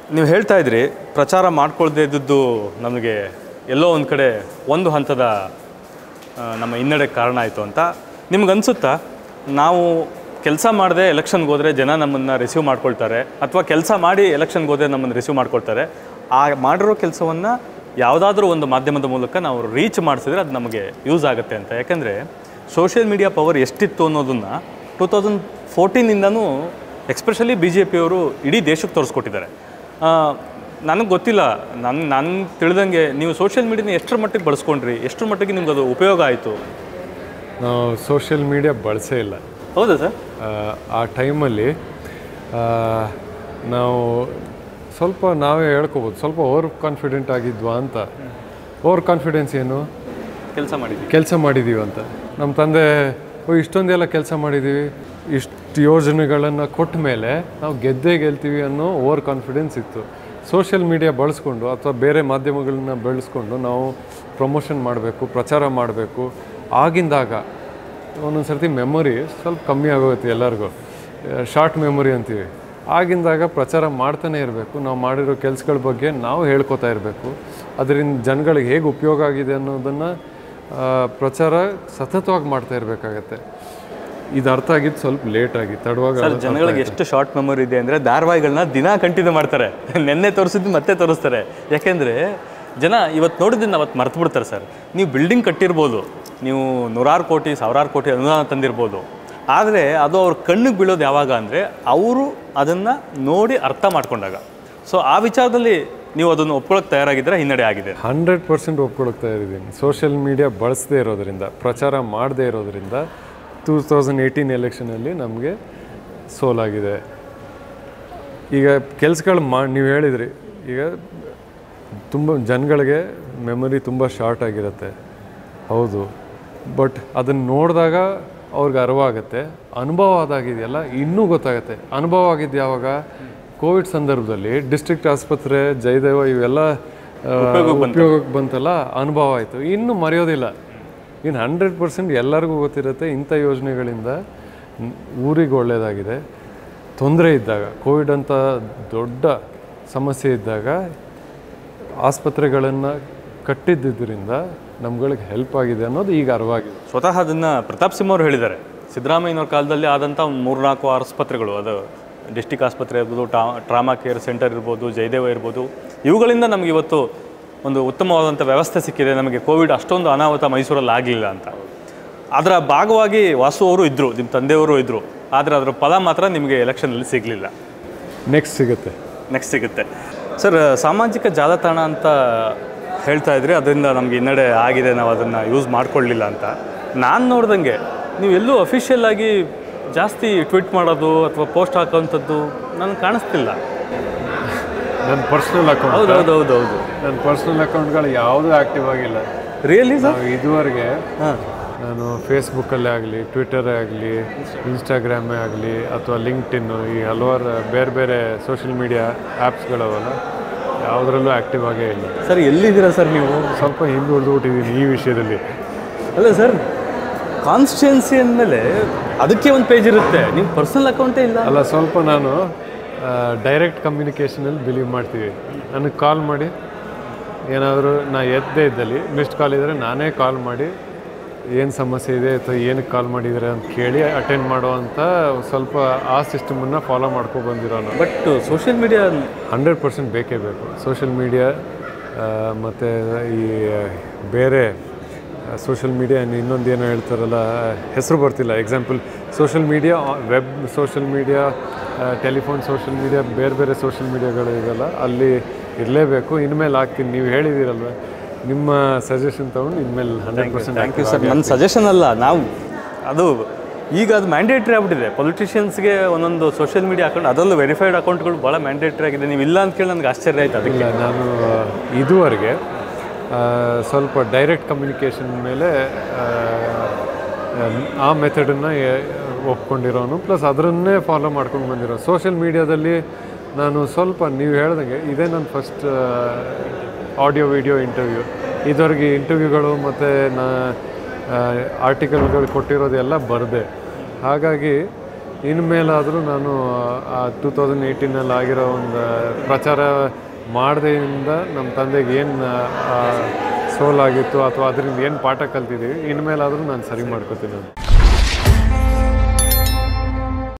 ನೀವು ಹೇಳ್ತಾ ಇದ್ರಿ ಪ್ರಚಾರ ಮಾಡ್ಕೊಳ್ದೇ ಇದ್ದದ್ದು ನಮಗೆ ಎಲ್ಲೋ ಒಂದು ಕಡೆ ಒಂದು ಹಂತದ ಆ, ನಮ್ಮ ಹಿನ್ನಡೆಗೆ ಕಾರಣ ಆಯಿತು ಅಂತ ನಿಮ್ಗೆ ಅನಿಸುತ್ತಾ ನಾವು ಕೆಲಸ ಮಾಡದೆ ಎಲೆಕ್ಷನ್ಗೆ ಹೋದರೆ ಜನ ನಮ್ಮನ್ನು ರಿಸೀವ್ ಮಾಡ್ಕೊಳ್ತಾರೆ ಅಥವಾ ಕೆಲಸ ಮಾಡಿ ಎಲೆಕ್ಷನ್ಗೆ ಹೋದರೆ ನಮ್ಮನ್ನು ರಿಸೀವ್ ಮಾಡ್ಕೊಳ್ತಾರೆ ಆ ಮಾಡಿರೋ ಕೆಲಸವನ್ನು ಯಾವುದಾದ್ರೂ ಒಂದು ಮಾಧ್ಯಮದ ಮೂಲಕ ನಾವು ರೀಚ್ ಮಾಡಿಸಿದ್ರೆ ಅದು ನಮಗೆ ಯೂಸ್ ಆಗುತ್ತೆ ಅಂತ ಯಾಕೆಂದರೆ ಸೋಷಿಯಲ್ ಮೀಡಿಯಾ ಪವರ್ ಎಷ್ಟಿತ್ತು ಅನ್ನೋದನ್ನು ಟೂ ತೌಸಂಡ್ ಫೋರ್ಟೀನಿಂದನೂ ಎಕ್ಸ್ಪೆಷಲಿ ಬಿ ಜೆ ಪಿಯವರು ಇಡೀ ದೇಶಕ್ಕೆ ತೋರಿಸ್ಕೊಟ್ಟಿದ್ದಾರೆ ನನಗೆ ಗೊತ್ತಿಲ್ಲ ನನ್ನ ನಾನು ತಿಳಿದಂಗೆ ನೀವು ಸೋಷಿಯಲ್ ಮೀಡಿಯಾನ ಎಷ್ಟರ ಮಟ್ಟಿಗೆ ಬಳಸ್ಕೊಂಡ್ರಿ ಎಷ್ಟರ ಮಟ್ಟಿಗೆ ನಿಮ್ಗೆ ಅದು ಉಪಯೋಗ ಆಯಿತು ನಾವು ಸೋಷಿಯಲ್ ಮೀಡಿಯಾ ಬಳಸೇ ಇಲ್ಲ ಹೌದಾ ಸರ್ ಆ, ಆ ಟೈಮಲ್ಲಿ ನಾವು ಸ್ವಲ್ಪ ನಾವೇ ಹೇಳ್ಕೊಬೋದು ಸ್ವಲ್ಪ ಓವರ್ ಕಾನ್ಫಿಡೆಂಟ್ ಆಗಿದ್ವಾ ಅಂತ ಓವರ್ ಕಾನ್ಫಿಡೆನ್ಸ್ ಏನು ಕೆಲಸ ಮಾಡಿದ್ವಿ ಕೆಲಸ ಮಾಡಿದ್ದೀವಿ ಅಂತ ನಮ್ಮ ತಂದೆ ಓ ಇಷ್ಟೊಂದೆಲ್ಲ ಕೆಲಸ ಮಾಡಿದ್ದೀವಿ ಇಷ್ಟು ಯೋಜನೆಗಳನ್ನು ಕೊಟ್ಟ ಮೇಲೆ ನಾವು ಗೆದ್ದೇ ಗೆಲ್ತೀವಿ ಅನ್ನೋ ಓವರ್ ಕಾನ್ಫಿಡೆನ್ಸ್ ಇತ್ತು ಸೋಷಿಯಲ್ ಮೀಡಿಯಾ ಬಳಸ್ಕೊಂಡು ಅಥವಾ ಬೇರೆ ಮಾಧ್ಯಮಗಳನ್ನ ಬೆಳೆಸ್ಕೊಂಡು ನಾವು ಪ್ರಮೋಷನ್ ಮಾಡಬೇಕು ಪ್ರಚಾರ ಮಾಡಬೇಕು ಆಗಿಂದಾಗ ಒಂದೊಂದು ಸರ್ತಿ ಮೆಮೊರಿ ಸ್ವಲ್ಪ ಕಮ್ಮಿ ಆಗೋಗುತ್ತೆ ಎಲ್ಲರಿಗೂ ಶಾರ್ಟ್ ಮೆಮೊರಿ ಅಂತೀವಿ ಆಗಿಂದಾಗ ಪ್ರಚಾರ ಮಾಡ್ತಾನೆ ಇರಬೇಕು ನಾವು ಮಾಡಿರೋ ಕೆಲಸಗಳ ಬಗ್ಗೆ ನಾವು ಹೇಳ್ಕೊತಾ ಇರಬೇಕು ಅದರಿಂದ ಜನಗಳಿಗೆ ಹೇಗೆ ಉಪಯೋಗ ಆಗಿದೆ ಅನ್ನೋದನ್ನು ಪ್ರಚಾರ ಸತತವಾಗಿ ಮಾಡ್ತಾ ಇರಬೇಕಾಗತ್ತೆ ಇದು ಅರ್ಥ ಆಗಿದ್ದು ಸ್ವಲ್ಪ ಲೇಟ್ ಆಗಿ ತಡವಾಗ ಸರ್ ಜನಗಳಿಗೆ ಎಷ್ಟು ಶಾರ್ಟ್ ಮೆಮೊರಿ ಇದೆ ಅಂದರೆ ಧಾರಾವಾಹಿಗಳನ್ನ ದಿನ ಕಂಟಿನ್ಯೂ ಮಾಡ್ತಾರೆ ನಿನ್ನೆ ತೋರಿಸಿದ್ದು ಮತ್ತೆ ತೋರಿಸ್ತಾರೆ ಯಾಕೆಂದರೆ ಜನ ಇವತ್ತು ನೋಡಿದ್ದನ್ನು ಅವತ್ತು ಮರ್ತು ಬಿಡ್ತಾರೆ ಸರ್ ನೀವು ಬಿಲ್ಡಿಂಗ್ ಕಟ್ಟಿರ್ಬೋದು ನೀವು ನೂರಾರು ಕೋಟಿ ಸಾವಿರಾರು ಕೋಟಿ ಅನುದಾನ ತಂದಿರ್ಬೋದು ಆದರೆ ಅದು ಅವ್ರ ಕಣ್ಣಿಗೆ ಬೀಳೋದು ಯಾವಾಗ ಅಂದರೆ ಅವರು ಅದನ್ನು ನೋಡಿ ಅರ್ಥ ಮಾಡ್ಕೊಂಡಾಗ ಸೊ ಆ ವಿಚಾರದಲ್ಲಿ ನೀವು ಅದನ್ನು ಒಪ್ಕೊಳ್ಳೋಕೆ ತಯಾರಾಗಿದ್ದರೆ ಹಿನ್ನಡೆ ಆಗಿದೆ ಹಂಡ್ರೆಡ್ ಪರ್ಸೆಂಟ್ ಒಪ್ಕೊಳ್ತಾ ಇದ್ದೀನಿ ಸೋಷಿಯಲ್ ಮೀಡಿಯಾ ಬಳಸದೇ ಇರೋದ್ರಿಂದ ಪ್ರಚಾರ ಮಾಡದೇ ಇರೋದ್ರಿಂದ ಟೂ ತೌಸಂಡ್ ಏಯ್ಟೀನ್ ಎಲೆಕ್ಷನಲ್ಲಿ ನಮಗೆ ಸೋಲಾಗಿದೆ ಈಗ ಕೆಲ್ಸಗಳು ಮಾ ನೀವು ಹೇಳಿದ್ರಿ ಈಗ ತುಂಬ ಜನಗಳಿಗೆ ಮೆಮೊರಿ ತುಂಬ ಶಾರ್ಟ್ ಆಗಿರುತ್ತೆ ಹೌದು ಬಟ್ ಅದನ್ನು ನೋಡಿದಾಗ ಅವ್ರಿಗೆ ಅರಿವಾಗುತ್ತೆ ಅನುಭವ ಆದಾಗಿದೆಯಲ್ಲ ಇನ್ನೂ ಗೊತ್ತಾಗುತ್ತೆ ಅನುಭವ ಆಗಿದ್ದು ಯಾವಾಗ ಕೋವಿಡ್ ಸಂದರ್ಭದಲ್ಲಿ ಡಿಸ್ಟ್ರಿಕ್ಟ್ ಆಸ್ಪತ್ರೆ ಜಯದೇವ ಇವೆಲ್ಲ ಆ, ಉಪಯೋಗಕ್ಕೆ ಬಂತಲ್ಲ ಅನುಭವ ಆಯಿತು ಇನ್ನೂ ಮರೆಯೋದಿಲ್ಲ ಇನ್ನು ಹಂಡ್ರೆಡ್ ಪರ್ಸೆಂಟ್ ಎಲ್ಲರಿಗೂ ಗೊತ್ತಿರುತ್ತೆ ಇಂಥ ಯೋಜನೆಗಳಿಂದ ನ್- ಊರಿಗೆ ಒಳ್ಳೆಯದಾಗಿದೆ ತೊಂದರೆ ಇದ್ದಾಗ ಕೋವಿಡ್ ಅಂತ ದೊಡ್ಡ ಸಮಸ್ಯೆ ಇದ್ದಾಗ ಆಸ್ಪತ್ರೆಗಳನ್ನು ಕಟ್ಟಿದ್ದರಿಂದ ನಮ್ಗಳಿಗೆ ಹೆಲ್ಪ್ ಆಗಿದೆ ಅನ್ನೋದು ಈಗ ಅರಿವಾಗಿದೆ ಸ್ವತಃ ಅದನ್ನು ಪ್ರತಾಪ್ ಸಿಂಹ ಅವರು ಹೇಳಿದ್ದಾರೆ ಸಿದ್ದರಾಮಯ್ಯನವ್ರ ಕಾಲದಲ್ಲಿ ಆದಂಥ ಒಂದು ಮೂರ್ನಾಲ್ಕು ಆಸ್ಪತ್ರೆಗಳು ಅದು ಡಿಸ್ಟಿಕ್ ಆಸ್ಪತ್ರೆ ಇರ್ಬೋದು ಟಾ ಟ್ರಾಮಾ ಕೇರ್ ಸೆಂಟರ್ ಇರ್ಬೋದು ಜಯದೇವ ಇರ್ಬೋದು ಇವುಗಳಿಂದ ನಮಗೆ ಇವತ್ತು ಒಂದು ಉತ್ತಮವಾದಂಥ ವ್ಯವಸ್ಥೆ ಸಿಕ್ಕಿದೆ ನಮಗೆ ಕೋವಿಡ್ ಅಷ್ಟೊಂದು ಅನಾಹುತ ಮೈಸೂರಲ್ಲಿ ಆಗಲಿಲ್ಲ ಅಂತ ಅದರ ಭಾಗವಾಗಿ ವಾಸು ಅವರು ಇದ್ದರು ನಿಮ್ಮ ತಂದೆಯವರು ಇದ್ದರು ಆದರೆ ಅದರ ಫಲ ಮಾತ್ರ ನಿಮಗೆ ಎಲೆಕ್ಷನಲ್ಲಿ ಸಿಗಲಿಲ್ಲ ನೆಕ್ಸ್ಟ್ ಸಿಗುತ್ತೆ ನೆಕ್ಸ್ಟ್ ಸಿಗುತ್ತೆ ಸರ್ ಸಾಮಾಜಿಕ ಜಾಲತಾಣ ಅಂತ ಹೇಳ್ತಾ ಇದ್ರಿ ಅದರಿಂದ ನಮಗೆ ಹಿನ್ನಡೆ ಆಗಿದೆ ನಾವು ಅದನ್ನು ಯೂಸ್ ಮಾಡ್ಕೊಳ್ಳಿಲ್ಲ ಅಂತ ನಾನು ನೋಡ್ದಂಗೆ ನೀವು ಎಲ್ಲೂ ಅಫಿಷಿಯಲ್ ಆಗಿ ಜಾಸ್ತಿ ಟ್ವೀಟ್ ಮಾಡೋದು ಅಥವಾ ಪೋಸ್ಟ್ ಹಾಕೋವಂಥದ್ದು ನನಗೆ ಕಾಣಿಸ್ತಿಲ್ಲ ನನ್ನ ಪರ್ಸ್ನಲ್ ಅಕೌಂಟ್ ಹೌದು ಹೌದು ಹೌದು ಹೌದು ನನ್ನ ಪರ್ಸ್ನಲ್ ಅಕೌಂಟ್ಗಳು ಯಾವುದೂ ಆ್ಯಕ್ಟಿವ್ ಆಗಿಲ್ಲ ರಿಯಲಿ ಸರ್ ನಾವು ಇದುವರೆಗೆ ಹಾಂ ನಾನು ಫೇಸ್ಬುಕ್ಕಲ್ಲೇ ಆಗಲಿ ಟ್ವಿಟರೇ ಆಗಲಿ ಇನ್ಸ್ಟಾಗ್ರಾಮೇ ಆಗಲಿ ಅಥವಾ ಲಿಂಕ್ಟಿನ್ನು ಈ ಹಲವಾರು ಬೇರೆ ಬೇರೆ ಸೋಷಿಯಲ್ ಮೀಡಿಯಾ ಆ್ಯಪ್ಸ್ಗಳವಲ್ಲ ಯಾವುದರಲ್ಲೂ ಆ್ಯಕ್ಟಿವ್ ಆಗೇ ಇಲ್ಲ ಸರ್ ಎಲ್ಲಿದ್ದೀರಾ ಸರ್ ನೀವು ಸ್ವಲ್ಪ ಹಿಂದುಳಿದ್ಬಿಟ್ಟಿದ್ದೀನಿ ಈ ವಿಷಯದಲ್ಲಿ ಅಲ್ಲ ಸರ್ ಕಾನ್ಸ್ಟಿಟ್ಯೂನ್ಸಿ ಅಂದಮೇಲೆ ಅದಕ್ಕೆ ಒಂದು ಪೇಜ್ ಇರುತ್ತೆ ನಿಮ್ಮ ಪರ್ಸನಲ್ ಅಕೌಂಟೇ ಇಲ್ಲ ಅಲ್ಲ ಸ್ವಲ್ಪ ನಾನು ಡೈರೆಕ್ಟ್ ಕಮ್ಯುನಿಕೇಷನಲ್ಲಿ ಬಿಲೀವ್ ಮಾಡ್ತೀವಿ ನನಗೆ ಕಾಲ್ ಮಾಡಿ ಏನಾದರೂ ನಾ ಎದ್ದೇ ಇದ್ದಲ್ಲಿ ಮಿಸ್ಡ್ ಕಾಲ್ ಇದ್ದರೆ ನಾನೇ ಕಾಲ್ ಮಾಡಿ ಏನು ಸಮಸ್ಯೆ ಇದೆ ಅಥವಾ ಏನಕ್ಕೆ ಕಾಲ್ ಮಾಡಿದರೆ ಅಂತ ಕೇಳಿ ಅಟೆಂಡ್ ಮಾಡುವಂಥ ಸ್ವಲ್ಪ ಆ ಸಿಸ್ಟಮನ್ನು ಫಾಲೋ ಮಾಡ್ಕೊಂಡು ಬಂದಿರೋನು but social media hundred percent ಬೇಕೇ ಬೇಕು ಸೋಷಿಯಲ್ ಮೀಡಿಯಾ ಮತ್ತು ಈ ಬೇರೆ ಸೋಷಿಯಲ್ ಮೀಡಿಯಾ ಇನ್ನೊಂದು ಏನೋ ಹೇಳ್ತಾರಲ್ಲ ಹೆಸರು ಬರ್ತಿಲ್ಲ example social media web social media telephone social media ಬೇರೆ ಬೇರೆ ಸೋಷಿಯಲ್ ಮೀಡಿಯಾಗಳು ಇದೆಲ್ಲ ಅಲ್ಲಿ ಇರಲೇಬೇಕು ಇನ್ಮೇಲೆ ಹಾಕ್ತೀನಿ ನೀವು ಹೇಳಿದ್ದೀರಲ್ವ ನಿಮ್ಮ ಸಜೆಷನ್ ತೊಗೊಂಡು ಇನ್ಮೇಲೆ hundred percent thank you sir ನನ್ನ ಸಜೆಷನ್ ಅಲ್ಲ ನಾವು ಅದು ಈಗ ಅದು ಮ್ಯಾಂಡೇಟ್ರಿ ಆಗ್ಬಿಟ್ಟಿದೆ ಪೊಲಿಟಿಷಿಯನ್ಸ್ಗೆ ಒಂದೊಂದು ಸೋಷಿಯಲ್ ಮೀಡಿಯಾ ಅಕೌಂಟ್ ಅದರಲ್ಲೂ ವೆರಿಫೈಡ್ ಅಕೌಂಟ್ಗಳು ಭಾಳ ಮ್ಯಾಂಡೇಟ್ರಿ ಆಗಿದೆ ನೀವು ಇಲ್ಲ ಅಂತ ಕೇಳಿ ನನಗೆ ಆಶ್ಚರ್ಯ ಆಯ್ತು ಅದಕ್ಕೆ ಇಲ್ಲ ನಾನು ಇದುವರೆಗೆ ಆ, ಸ್ವಲ್ಪ ಡೈರೆಕ್ಟ್ ಕಮ್ಯುನಿಕೇಷನ್ ಮೇಲೆ ಆ, ಆ ಮೆಥಡನ್ನು ಒಪ್ಕೊಂಡಿರೋನು ಪ್ಲಸ್ ಅದರನ್ನೇ ಫಾಲೋ ಮಾಡ್ಕೊಂಡು ಬಂದಿರೋ ಸೋಷಿಯಲ್ ಮೀಡಿಯಾದಲ್ಲಿ ನಾನು ಸ್ವಲ್ಪ ನೀವು ಹೇಳ್ದಂಗೆ ಇದೇ ನನ್ನ ಫಸ್ಟ್ ಆಡಿಯೋ ವಿಡಿಯೋ ಇಂಟರ್ವ್ಯೂ ಇದುವರೆಗೆ ಇಂಟರ್ವ್ಯೂಗಳು ಮತ್ತು ನಾ ಆರ್ಟಿಕಲ್ಗಳು ಕೊಟ್ಟಿರೋದೆಲ್ಲ ಬರದೆ ಹಾಗಾಗಿ ಇನ್ಮೇಲಾದರೂ ನಾನು ಆ ಟೂ ತೌಸಂಡ್ ಏಯ್ಟೀನಲ್ಲಿ ಆಗಿರೋ ಒಂದು ಪ್ರಚಾರ ಮಾಡದೆಯಿಂದ ನಮ್ಮ ತಂದೆಗೆ ಏನು ಸೋಲಾಗಿತ್ತು ಅಥವಾ ಅದರಿಂದ ಏನು ಪಾಠ ಕಲ್ತಿದ್ದೀವಿ ಇನ್ಮೇಲಾದರೂ ನಾನು ಸರಿ ಮಾಡ್ಕೋತೀನಿ ನಾನು